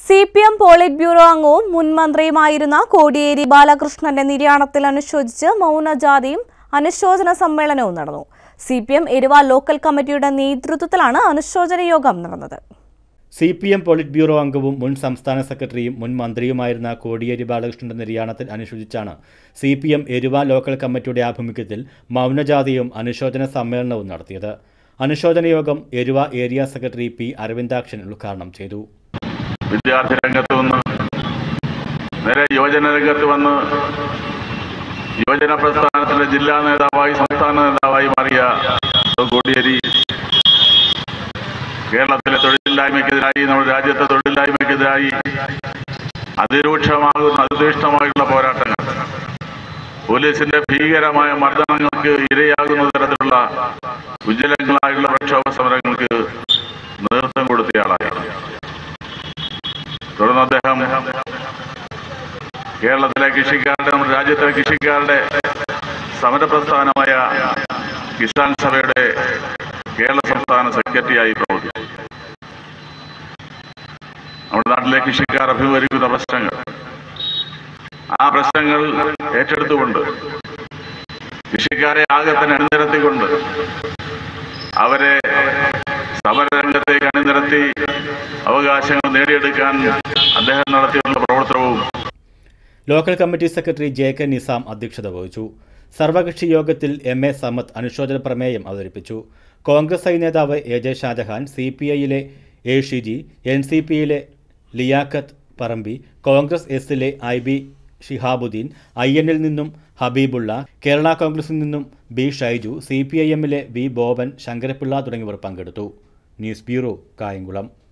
C P M polit bureau അംഗവും മുൻ മന്ത്രിയുമായിരുന്ന കോടിയേരി ബാലകൃഷ്ണന്റെ നിര്യാണത്തിൽ അനുശോചിച്ച് മൗനജാതിയും അനുശോചന സമ്മേളനവും നടന്നു C P M Eruva local കമ്മിറ്റിയുടെ നേതൃത്വത്തിലാണ് അനുശോചന യോഗം നടന്നത് C P M polit bureau അംഗവും മുൻ സംസ്ഥാന സെക്രട്ടറിയും മുൻ മന്ത്രിയുമായിരുന്ന കോടിയേരി ബാലകൃഷ്ണന്റെ നിര്യാണത്തിൽ അനുശോചിച്ചാണ് C P M Eruva local കമ്മിറ്റിയുടെ ആഭിമുഖ്യത്തിൽ മൗനജാതിയും അനുശോചന സമ്മേളനവും നടത്തിയത് അനുശോചന യോഗം Eruva area secretary P Aravindakshan ഉദ്ഘാടനം ചെയ്തു വിദ്യാർത്ഥി രംഗത്ത് വന്ന് നേരെ യുവജന രംഗത്ത് വന്ന് യുവജന പ്രസ്ഥാനത്തിലെ ജില്ലാ നേതാവായി സംസ്ഥാന നേതാവായി മാറിയ കോടിയേരി കേരളത്തിലെ തൊഴിലില്ലായ്മയ്ക്കെതിരായി നമ്മുടെ രാജ്യത്തെ തൊഴിലില്ലായ്മയ്ക്കെതിരായി അതിരൂക്ഷമാകുന്ന അതിതീഷ്ണമായുള്ള പോരാട്ടങ്ങൾ പോലീസിന്റെ ഭീകരമായ മർദ്ദനങ്ങൾക്ക് ഇരയാകുന്ന തരത്തിലുള്ള ഉജ്ജ്വലങ്ങളായുള്ള പ്രക്ഷോഭ സമരങ്ങൾക്ക് നേതൃത്വം കൊടുത്തയാളായി തുടർന്ന് അദ്ദേഹം കേരളത്തിലെ കൃഷിക്കാരുടെ നമ്മുടെ രാജ്യത്തിലെ കൃഷിക്കാരുടെ സമരപ്രസ്ഥാനമായ കിസാൻ സഭയുടെ കേരള സംസ്ഥാന സെക്രട്ടറിയായി പ്രവർത്തിച്ചു നമ്മുടെ നാട്ടിലെ കൃഷിക്കാർ അഭിമുഖീകരിക്കുന്ന പ്രശ്നങ്ങൾ ആ പ്രശ്നങ്ങൾ ഏറ്റെടുത്തുകൊണ്ട് കൃഷിക്കാരെ ആകെ തന്നെ അണിനിരത്തിക്കൊണ്ട് അവരെ സമരരംഗത്തേക്ക് അണിനിരത്തി അവകാശങ്ങൾ നേടിയെടുക്കാൻ അദ്ദേഹം നടത്തിയുള്ള പ്രവർത്തനവും local committee secretary J K Nizam അധ്യക്ഷത വഹിച്ചു സർവകക്ഷി യോഗത്തിൽ എം എ സമത്ത് അനുശോചന പ്രമേയം അവതരിപ്പിച്ചു കോൺഗ്രസ് ഐ നേതാവ് A J Shajahan C P ഐയിലെ എ ഷിജി എൻ സി പിയിലെ ലിയാഖത്ത് പറമ്പി കോൺഗ്രസ് എസിലെ ഐ ബി ഷിഹാബുദ്ദീൻ ഐ എന്നിൽ നിന്നും ഹബീബുള്ള കേരള കോൺഗ്രസിൽ നിന്നും B Shaiju C P I എമ്മിലെ വി ബോബൻ ശങ്കരപിള്ള തുടങ്ങിയവർ പങ്കെടുത്തു ന്യൂസ് ബ്യൂറോ കായംകുളം